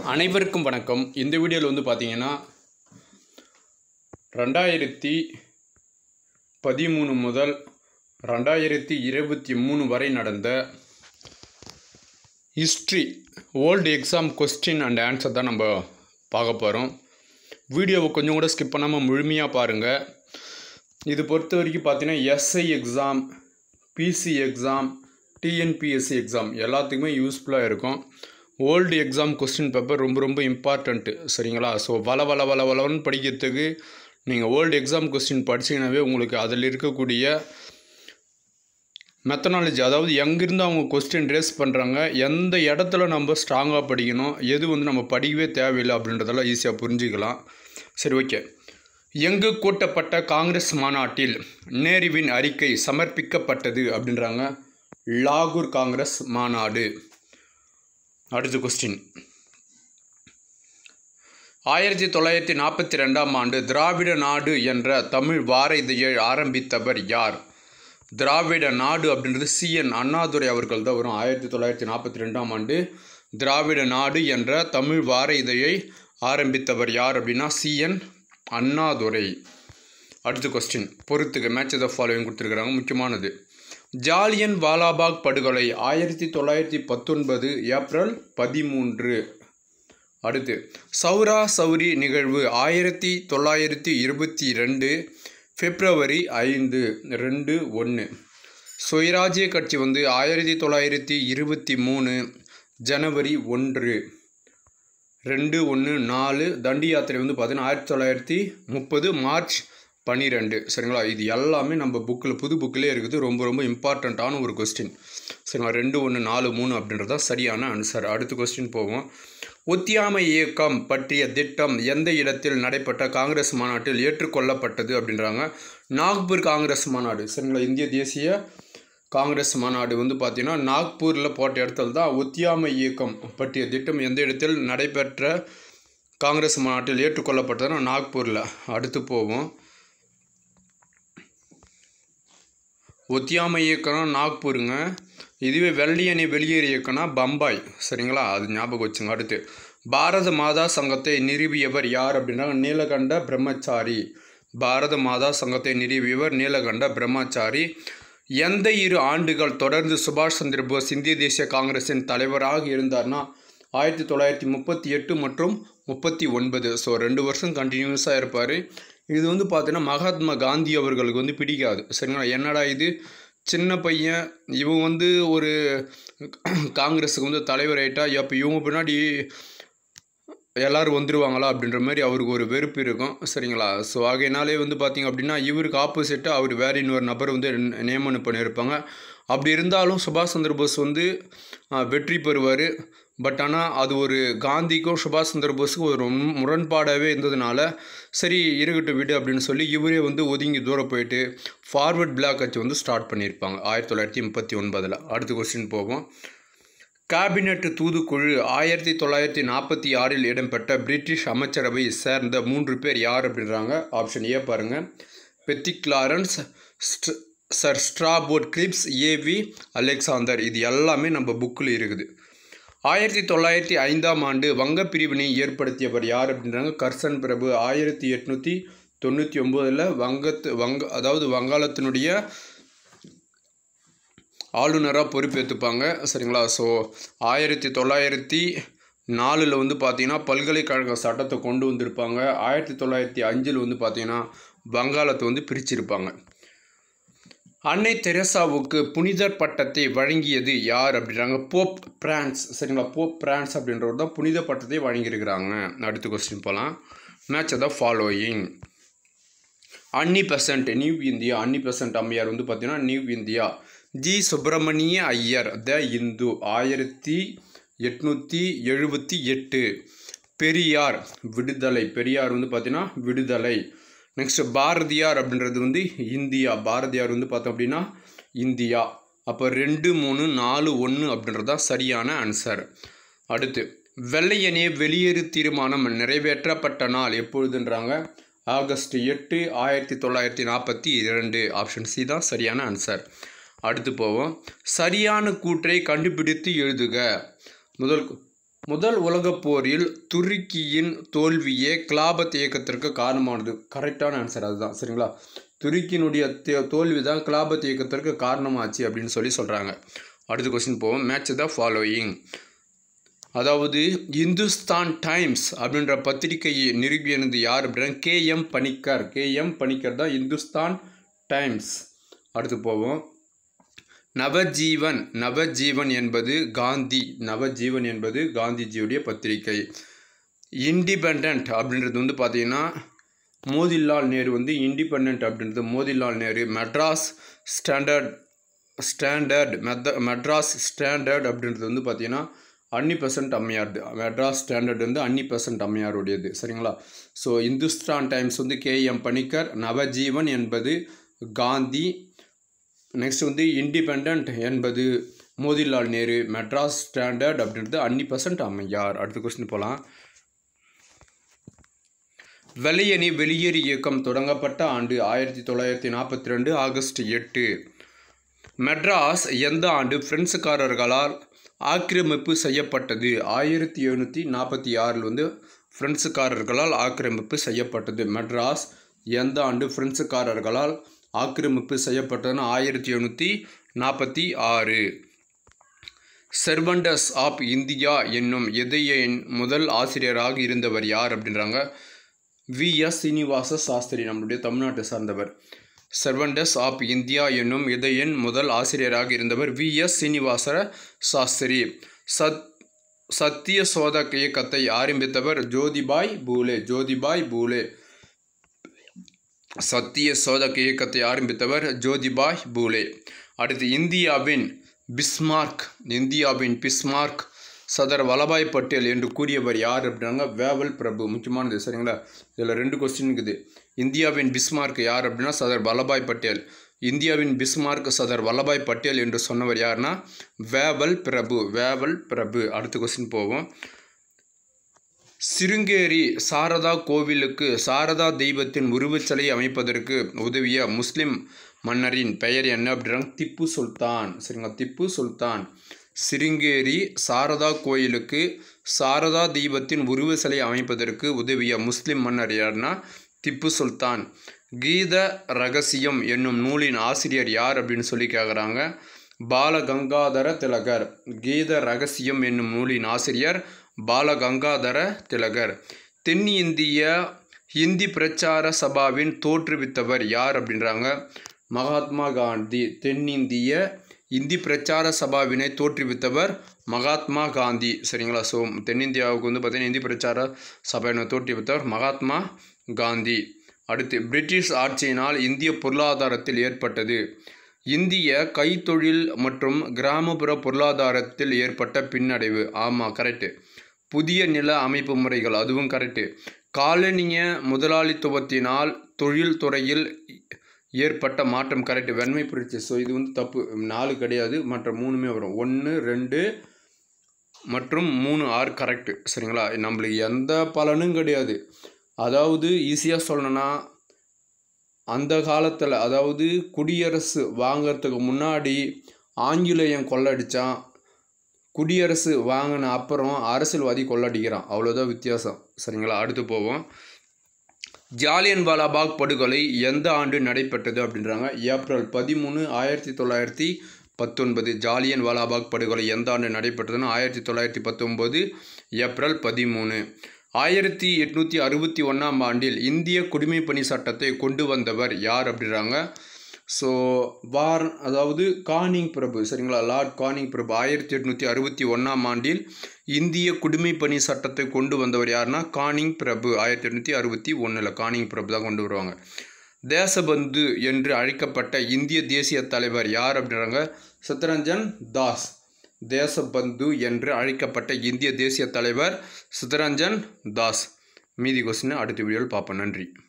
அனைவருக்கும் வணக்கம் இந்த வீடியோவில் வந்து பார்த்தீங்கன்னா ரெண்டாயிரத்தி பதிமூணு முதல் ரெண்டாயிரத்தி இருபத்தி மூணு வரை நடந்த history old exam question and answer தான் நம்ம பார்க்க போகிறோம் வீடியோவை கொஞ்சம் கூட ஸ்கிப் பண்ணாமல் முழுமையாக பாருங்கள் இது பொறுத்த வரைக்கும் பார்த்தீங்கன்னா SI exam PC exam TNPSC exam எல்லாத்துக்குமே யூஸ்ஃபுல்லாக இருக்கும் ஓல்டு எக்ஸாம் கொஸ்டின் பேப்பர் ரொம்ப ரொம்ப இம்பார்ட்டண்ட்டு சரிங்களா ஸோ வள வள வள வளன்னு படிக்கிறதுக்கு நீங்கள் ஓல்டு எக்ஸாம் கொஸ்டின் படிச்சீங்கன்னாவே உங்களுக்கு அதில் இருக்கக்கூடிய மெத்தனாலஜி அதாவது எங்கேருந்து அவங்க கொஸ்டின் ரேஸ் பண்ணுறாங்க எந்த இடத்துல நம்ம ஸ்ட்ராங்காக படிக்கணும் எது வந்து நம்ம படிக்கவே தேவையில்லை அப்படின்றதெல்லாம் ஈஸியாக புரிஞ்சுக்கலாம் சரி ஓகே எங்கு கூட்டப்பட்ட காங்கிரஸ் மாநாட்டில் நேருவின் அறிக்கை சமர்ப்பிக்கப்பட்டது அப்படின்றாங்க லாகூர் காங்கிரஸ் மாநாடு அடுத்த கொஸ்டின் ஆயிரத்தி தொள்ளாயிரத்தி நாற்பத்தி ரெண்டாம் ஆண்டு திராவிட நாடு என்ற தமிழ் வார இதழை ஆரம்பித்தவர் யார் திராவிட நாடு அப்படின்றது சிஎன் அண்ணாதுரை அவர்கள் தான் வரும் ஆயிரத்தி தொள்ளாயிரத்தி நாற்பத்தி ரெண்டாம் ஆண்டு திராவிட நாடு என்ற தமிழ் வார இதழை ஆரம்பித்தவர் யார் அப்படின்னா சிஎன் அண்ணாதுரை அடுத்த கொஸ்டின் பொறுத்துக்கு மேட்ச் த ஃபாலோவிங் கொடுத்துருக்குறாங்க முக்கியமானது ஜாலியன் வாலாபாக் படுகொலை ஆயிரத்தி தொள்ளாயிரத்தி பத்தொன்பது ஏப்ரல் பதிமூன்று அடுத்து சௌரா சௌரி நிகழ்வு ஆயிரத்தி தொள்ளாயிரத்தி இருபத்தி ரெண்டு பிப்ரவரி ஐந்து ரெண்டு ஒன்று சுயராஜ்ய கட்சி வந்து ஆயிரத்தி தொள்ளாயிரத்தி இருபத்தி மூணு ஜனவரி ஒன்று ரெண்டு ஒன்று நாலு தண்டி யாத்திரை வந்து பார்த்தீங்கன்னா ஆயிரத்தி தொள்ளாயிரத்தி முப்பது மார்ச் பன்னிரெண்டு சரிங்களா இது எல்லாமே நம்ம புக்கில் புது புக்கிலே இருக்குது ரொம்ப ரொம்ப இம்பார்ட்டண்ட்டான ஒரு கொஸ்டின் சரிங்களா ரெண்டு ஒன்று நாலு மூணு அப்படின்றது தான் சரியான ஆன்சர் அடுத்த கொஸ்டின் போவோம் ஒத்தியாமை இயக்கம் பற்றிய திட்டம் எந்த இடத்தில் நடைபெற்ற காங்கிரஸ் மாநாட்டில் ஏற்றுக்கொள்ளப்பட்டது அப்படின்றாங்க நாக்பூர் காங்கிரஸ் மாநாடு சரிங்களா இந்திய தேசிய காங்கிரஸ் மாநாடு வந்து பார்த்தீங்கன்னா நாக்பூரில் போட்ட இடத்துல தான் ஒத்தியாமை இயக்கம் பற்றிய திட்டம் எந்த இடத்தில் நடைபெற்ற காங்கிரஸ் மாநாட்டில் ஏற்றுக்கொள்ளப்பட்டதுன்னா நாக்பூரில் அடுத்து போவோம் ஒத்தியாமை இயக்கம்னா நாக்பூருங்க இதுவே வெள்ளியணி வெளியேறு இயக்கம்னா பம்பாய் சரிங்களா அது ஞாபகம் வச்சுங்க அடுத்து பாரத மாதா சங்கத்தை நிறுவியவர் யார் அப்படின்னா நீலகண்ட பிரம்மச்சாரி பாரத மாதா சங்கத்தை நிறுவியவர் நீலகண்ட பிரம்மச்சாரி எந்த இரு ஆண்டுகள் தொடர்ந்து சுபாஷ் சந்திர போஸ் இந்திய தேசிய காங்கிரஸின் தலைவராக இருந்தார்னா ஆயிரத்தி தொள்ளாயிரத்தி முப்பத்தி எட்டு மற்றும் முப்பத்தி ஒன்பது ஸோ ரெண்டு வருஷம் கண்டினியூஸாக இருப்பார் இது வந்து பார்த்தீங்கன்னா மகாத்மா காந்தி அவர்களுக்கு வந்து பிடிக்காது சரிங்களா என்னடா இது சின்ன பையன் இவன் வந்து ஒரு காங்கிரஸுக்கு வந்து தலைவர் ஆகிட்டா அப்போ இவங்க பின்னாடி எல்லோரும் வந்துடுவாங்களா அப்படின்ற மாதிரி அவருக்கு ஒரு வெறுப்பு இருக்கும் சரிங்களா ஸோ ஆகையினாலே வந்து பார்த்திங்க அப்படின்னா இவருக்கு ஆப்போசிட்டாக அவர் வேறு இன்னொரு நபர் வந்து நியமனம் பண்ணியிருப்பாங்க அப்படி இருந்தாலும் சுபாஷ் சந்திர போஸ் வந்து வெற்றி பெறுவார் பட் ஆனால் அது ஒரு காந்திக்கும் சுபாஷ் சந்திர போஸுக்கும் ஒரு முரண்பாடாகவே இருந்ததுனால சரி இருக்கட்டும் விடு அப்படின்னு சொல்லி இவரே வந்து ஒதுங்கி தூரம் போயிட்டு ஃபார்வர்ட் பிளாக் கட்சி வந்து ஸ்டார்ட் பண்ணியிருப்பாங்க ஆயிரத்தி தொள்ளாயிரத்தி முப்பத்தி ஒன்பதில் அடுத்த கொஸ்டின் போவோம் கேபினெட் தூதுக்குழு ஆயிரத்தி தொள்ளாயிரத்தி நாற்பத்தி ஆறில் இடம்பெற்ற பிரிட்டிஷ் அமைச்சரவை சேர்ந்த மூன்று பேர் யார் அப்படின்றாங்க ஆப்ஷன் ஏ பாருங்கள் Pethick Lawrence sir Stafford Cripps A V Alexander இது எல்லாமே நம்ம புக்கில் இருக்குது ஆயிரத்தி தொள்ளாயிரத்தி ஐந்தாம் ஆண்டு வங்க பிரிவினை ஏற்படுத்தியவர் யார் அப்படின்றாங்க கர்சன் பிரபு ஆயிரத்தி எட்நூற்றி தொண்ணூற்றி ஒம்போதில் வங்கத்து வங்க அதாவது வங்காளத்தினுடைய ஆளுநராக பொறுப்பேற்றுப்பாங்க சரிங்களா ஸோ ஆயிரத்தி தொள்ளாயிரத்தி நாலில் வந்து பார்த்திங்கன்னா பல்கலைக்கழக சட்டத்தை கொண்டு வந்திருப்பாங்க ஆயிரத்தி தொள்ளாயிரத்தி அஞ்சில் வந்து பார்த்திங்கன்னா வங்காளத்தை வந்து பிரிச்சிருப்பாங்க அன்னை தெரசாவுக்கு புனிதர் பட்டத்தை வழங்கியது யார் அப்படின்றாங்க போப் பிரான்ஸ் சரிங்களா போப் பிரான்ஸ் அப்படின்றவர் தான் புனித பட்டத்தை வழங்கியிருக்கிறாங்க அடுத்த கொஸ்டின் போகலாம் match the following Annie Besant New India Annie Besant அம்மையார் வந்து பார்த்தீங்கன்னா New India G Subramania Iyer the Hindu ஆயிரத்தி எட்நூற்றி எழுபத்தி எட்டு பெரியார் விடுதலை பெரியார் வந்து பார்த்தீங்கன்னா விடுதலை நெக்ஸ்ட் பாரதியார் அப்படின்றது வந்து இந்தியா பாரதியார் வந்து பார்த்தோம் அப்படின்னா இந்தியா அப்போ ரெண்டு மூணு நாலு ஒன்று அப்படின்றது தான் சரியான ஆன்சர் அடுத்து வெள்ளையனே வெளியேறு தீர்மானம் நிறைவேற்றப்பட்ட நாள் எப்பொழுதுன்றாங்க ஆகஸ்ட் எட்டு ஆயிரத்தி தொள்ளாயிரத்தி நாற்பத்தி இரண்டு ஆப்ஷன் சி தான் சரியான ஆன்சர் அடுத்து போவோம் சரியான கூற்றை கண்டுபிடித்து எழுதுக முதல் முதல் உலகப் போரில் துருக்கியின் தோல்வியே கிலாபத் இயக்கத்திற்கு காரணமானது கரெக்டான ஆன்சர் அதுதான் சரிங்களா துருக்கியினுடைய தே- தோல்வி தான் கிலாபத் இயக்கத்திற்கு காரணமாச்சு அப்படின்னு சொல்லி சொல்கிறாங்க அடுத்த கொஸ்டின் போவோம் மேட்ச் த ஃபாலோயிங் அதாவது இந்துஸ்தான் டைம்ஸ் அப்படின்ற பத்திரிகையை நிறுவியது யார் அப்படின்னா கே எம் பணிக்கர் கே எம் பணிக்கர் தான் இந்துஸ்தான் டைம்ஸ் அடுத்து போவோம் நவஜீவன் நவஜீவன் என்பது காந்தி நவஜீவன் என்பது காந்திஜியுடைய பத்திரிகை இண்டிபெண்ட் அப்படின்றது வந்து பார்த்தீங்கன்னா மோதிலால் நேரு வந்து இண்டிபெண்ட் அப்படின்றது மோதிலால் நேரு மெட்ராஸ் ஸ்டாண்டர்ட் ஸ்டாண்டர்ட் மெத்த மெட்ராஸ் ஸ்டாண்டர்ட் அப்படின்றது வந்து பார்த்தீங்கன்னா அன்னி பெர்சன்ட் அம்மையார்து மெட்ராஸ் ஸ்டாண்டர்ட் வந்து அன்னி பெர்சன்ட் அம்மையாருடையது சரிங்களா ஸோ இந்துஸ்தான் டைம்ஸ் வந்து கே எம் பணிக்கர் நவஜீவன் என்பது காந்தி நெக்ஸ்ட் வந்து இண்டிபெண்ட் என்பது மோதிலால் நேரு மெட்ராஸ் ஸ்டாண்டர்ட் அப்படின்றது அன்னி பெர்சன்ட் அம்மையார் அடுத்த கொஸ்டின் போகலாம் வெள்ளையணி வெளியேறு இயக்கம் தொடங்கப்பட்ட ஆண்டு ஆயிரத்தி தொள்ளாயிரத்தி நாற்பத்தி ரெண்டு ஆகஸ்ட் எட்டு மெட்ராஸ் எந்த ஆண்டு பிரெஞ்சுக்காரர்களால் ஆக்கிரமிப்பு செய்யப்பட்டது ஆயிரத்தி எழுநூற்றி நாற்பத்தி ஆறில் வந்து பிரெஞ்சுக்காரர்களால் ஆக்கிரமிப்பு செய்யப்பட்டது மெட்ராஸ் எந்த ஆண்டு பிரெஞ்சுக்காரர்களால் ஆக்கிரமிப்பு செய்யப்பட்டதுன்னு ஆயிரத்தி எழுநூற்றி நாற்பத்தி ஆறு செர்வண்டஸ் ஆப் இந்தியா என்னும் இதழின் முதல் ஆசிரியராக இருந்தவர் யார் அப்படின்றாங்க வி எஸ் சீனிவாச சாஸ்திரி நம்மளுடைய தமிழ்நாட்டை சார்ந்தவர் செர்வண்டஸ் ஆப் இந்தியா என்னும் இதழின் முதல் ஆசிரியராக இருந்தவர் வி எஸ் சீனிவாச சாஸ்திரி சத் சத்திய சோதக் இயக்கத்தை ஆரம்பித்தவர் ஜோதிபாய் பூலே ஜோதிபாய் பூலே சத்திய சோதக் இயக்கத்தை ஆரம்பித்தவர் ஜோதிபாய் பூலே அடுத்து இந்தியாவின் பிஸ்மார்க் இந்தியாவின் பிஸ்மார்க் சதர் வல்லபாய் பட்டேல் என்று கூறியவர் யார் அப்படின்னாங்க வேவல் பிரபு முக்கியமானது சரிங்களா இதில் ரெண்டு கொஸ்டின் இருக்குது இந்தியாவின் பிஸ்மார்க் யார் அப்படின்னா சதர் வல்லபாய் பட்டேல் இந்தியாவின் பிஸ்மார்க் சதர் வல்லபாய் பட்டேல் என்று சொன்னவர் யாருன்னா வேவல் பிரபு வேவல் பிரபு அடுத்த கொஸ்டின் போவோம் சிருங்கேரி சாரதா கோவிலுக்கு சாரதா தெய்வத்தின் உருவச்சிலை அமைப்பதற்கு உதவிய முஸ்லிம் மன்னரின் பெயர் என்ன அப்படின்னா திப்பு சுல்தான் சரிங்களா திப்பு சுல்தான் சிருங்கேரி சாரதா கோயிலுக்கு சாரதா தெய்வத்தின் உருவ சிலை அமைப்பதற்கு உதவிய முஸ்லிம் மன்னர் யார்னா திப்பு சுல்தான் கீத ரகசியம் என்னும் நூலின் ஆசிரியர் யார் அப்படின்னு சொல்லி கேட்குறாங்க பாலகங்காதர திலகர் கீத ரகசியம் என்னும் நூலின் ஆசிரியர் பாலகங்காதர திலகர் தென்னிந்திய இந்தி பிரச்சார சபாவின் தோற்றுவித்தவர் யார் அப்படின்றாங்க மகாத்மா காந்தி தென்னிந்திய இந்தி பிரச்சார சபாவினை தோற்றுவித்தவர் மகாத்மா காந்தி சரிங்களா ஸோ தென்னிந்தியாவுக்கு வந்து பார்த்தீங்கன்னா இந்தி பிரச்சார சபையினை தோற்றுவித்தவர் மகாத்மா காந்தி அடுத்து பிரிட்டிஷ் ஆட்சியினால் இந்திய பொருளாதாரத்தில் ஏற்பட்டது இந்திய கைத்தொழில் மற்றும் கிராமப்புற பொருளாதாரத்தில் ஏற்பட்ட பின்னடைவு ஆமாம் கரெக்டு புதிய நில அமைப்பு முறைகள் அதுவும் கரெக்டு காலனிய முதலாளித்துவத்தினால் தொழில்துறையில் ஏற்பட்ட மாற்றம் கரெக்டு வெண்மை புரட்சி ஸோ இது வந்து தப்பு நாலு கிடையாது மற்ற மூணுமே வரும் ஒன்று ரெண்டு மற்றும் மூணு ஆறு கரெக்டு சரிங்களா நம்மளுக்கு எந்த பலனும் கிடையாது அதாவது ஈஸியாக சொல்லணும்னா அந்த காலத்தில் அதாவது குடியரசு வாங்கிறதுக்கு முன்னாடி ஆங்கிலேயம் கொள்ளடிச்சான் குடியரசு வாங்கின அப்புறம் அரசியல்வாதி கொள்ளடிக்கிறான் அவ்வளோதான் வித்தியாசம் சரிங்களா அடுத்து போவோம் ஜாலியன் வாலாபாக் படுகொலை எந்த ஆண்டு நடைபெற்றது அப்படின்றாங்க ஏப்ரல் பதிமூணு ஆயிரத்தி தொள்ளாயிரத்தி பத்தொன்பது ஜாலியன் வாலாபாக் படுகொலை எந்த ஆண்டு நடைபெற்றதுன்னு ஆயிரத்தி தொள்ளாயிரத்தி பத்தொம்போது ஏப்ரல் பதிமூணு ஆயிரத்தி எட்நூற்றி அறுபத்தி ஒன்றாம் ஆண்டில் இந்திய குடிமைப்பணி சட்டத்தை கொண்டு வந்தவர் யார் அப்படின்றாங்க ஸோ வார் அதாவது கானிங் பிரபு சரிங்களா லார்ட் கானிங் பிரபு ஆயிரத்தி எட்நூற்றி அறுபத்தி ஒன்றாம் ஆண்டில் இந்திய குடிமைப்பணி சட்டத்தை கொண்டு வந்தவர் யாருன்னா கானிங் பிரபு ஆயிரத்தி எட்நூற்றி அறுபத்தி ஒன்றில் கானிங் பிரபு தான் கொண்டு வருவாங்க தேசபந்து என்று அழைக்கப்பட்ட இந்திய தேசிய தலைவர் யார் அப்படின்றாங்க சித்தரஞ்சன் தாஸ் தேசபந்து என்று அழைக்கப்பட்ட இந்திய தேசிய தலைவர் சித்தரஞ்சன் தாஸ் மீதி கொஸ்டின் அடுத்த வீடியோவில் பார்ப்போம் நன்றி